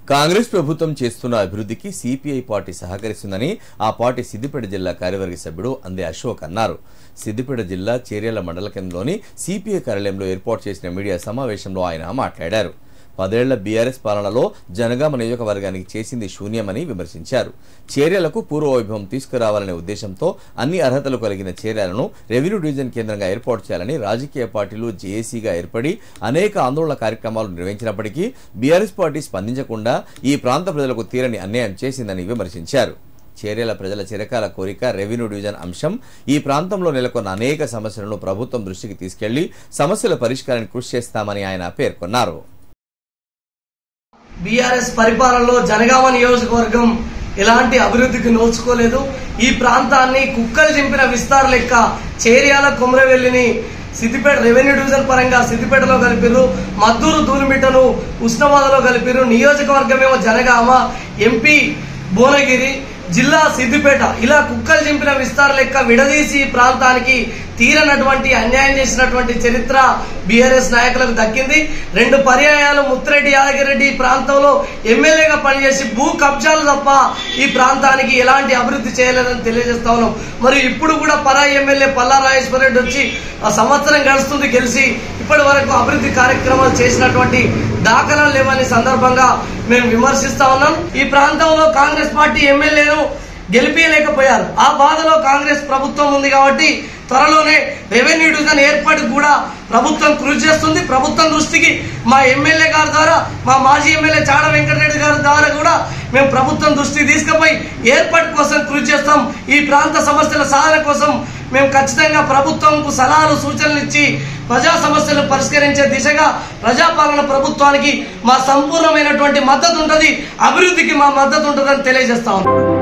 కాంగ్రెస్ ప్రభుత్వం చేస్తున్న అభివృద్ధికి సిపిఐ పార్టీ సహకరిస్తుందని ఆ పార్టీ సిద్దిపేట జిల్లా కార్యవర్గ సభ్యుడు అందే అశోక్ అన్నారు సిద్దిపేట జిల్లా చేర్యాల మండల కేంద్రంలోని సిపిఐ కార్యాలయంలో ఏర్పాటు చేసిన మీడియా సమావేశంలో ఆయన మాట్లాడారు పదేళ్ల బీఆర్ఎస్ పాలనలో జనగామ నియోజకవర్గానికి చేసింది శూన్యమని విమర్శించారు చేర్యాలకు పూర్వ వైభవం తీసుకురావాలనే ఉద్దేశంతో అన్ని అర్హతలు కలిగిన చేర్యాలను రెవెన్యూ డివిజన్ కేంద్రంగా ఏర్పాటు చేయాలని రాజకీయ పార్టీలు జేఏసీగా ఏర్పడి అనేక ఆందోళన కార్యక్రమాలు నిర్వహించినప్పటికీ బీఆర్ఎస్ పార్టీ స్పందించకుండా ఈ ప్రాంత ప్రజలకు తీరని అన్యాయం చేసిందని విమర్శించారు చేర్యాల ప్రజల చిరకాల కోరిక రెవెన్యూ డివిజన్ అంశం ఈ ప్రాంతంలో నెలకొన్న అనేక సమస్యలను ప్రభుత్వం దృష్టికి తీసుకెళ్లి సమస్యల పరిష్కారానికి కృషి చేస్తామని ఆయన పేర్కొన్నారు బీఆర్ఎస్ పరిపాలనలో జనగామ నియోజకవర్గం ఎలాంటి అభివృద్ధికి నోచుకోలేదు ఈ ప్రాంతాన్ని కుక్కలు చింపిన విస్తార లెక్క చేర్యాల కుమ్రవెల్లిని సిద్దిపేట రెవెన్యూ డివిజన్ పరంగా సిద్దిపేటలో కలిపిర్రు మద్దూరు తూలిమిట్టను ఉస్నాబాద్లో కలిపిర్రు నియోజకవర్గమేమో జనగామ ఎంపీ భువనగిరి జిల్లా సిద్దిపేట ఇలా కుక్కలు చింపిన విస్తార లెక్క విడదీసి ఈ ప్రాంతానికి తీరనటువంటి అన్యాయం చేసినటువంటి చరిత్ర బీఆర్ఎస్ నాయకులకు దక్కింది రెండు పర్యాయాలు ముత్తిరెడ్డి యాదగిరెడ్డి ఈ ప్రాంతంలో ఎమ్మెల్యేగా పనిచేసి భూ కబ్జాలు తప్ప ఈ ప్రాంతానికి ఎలాంటి అభివృద్ధి చేయలేదని తెలియజేస్తా ఉన్నాం మరి ఇప్పుడు కూడా పరాయి ఎమ్మెల్యే పల్లా రాజేశ్వర రెడ్డి వచ్చి ఆ సంవత్సరం గడుస్తుంది గెలిచి ఇప్పటి వరకు అభివృద్ధి కార్యక్రమాలు చేసినటువంటి దాఖలాలు లేవని సందర్భంగా మేము విమర్శిస్తా ఉన్నాం ఈ ప్రాంతంలో కాంగ్రెస్ పార్టీ ఎమ్మెల్యేను గెలిపించలేకపోయారు ఆ బాధలో కాంగ్రెస్ ప్రభుత్వం ఉంది కాబట్టి త్వరలోనే రెవెన్యూ డివిజన్ ఏర్పాటుకు కూడా ప్రభుత్వం కృషి చేస్తుంది ప్రభుత్వం దృష్టికి మా ఎమ్మెల్యే గారి ద్వారా మా మాజీ ఎమ్మెల్యే చాడ వెంకటరెడ్డి గారి ద్వారా కూడా మేము ప్రభుత్వం దృష్టికి తీసుకుపోయి ఏర్పాటు కోసం కృషి చేస్తాం ఈ ప్రాంత సమస్యల సాధన కోసం మేము ఖచ్చితంగా ప్రభుత్వంకు సలహాలు సూచనలు ఇచ్చి ప్రజా సమస్యలు పరిష్కరించే దిశగా ప్రజాపాలన ప్రభుత్వానికి మా సంపూర్ణమైనటువంటి మద్దతు ఉంటుంది అభివృద్ధికి మా మద్దతు ఉంటుందని తెలియజేస్తా ఉన్నాం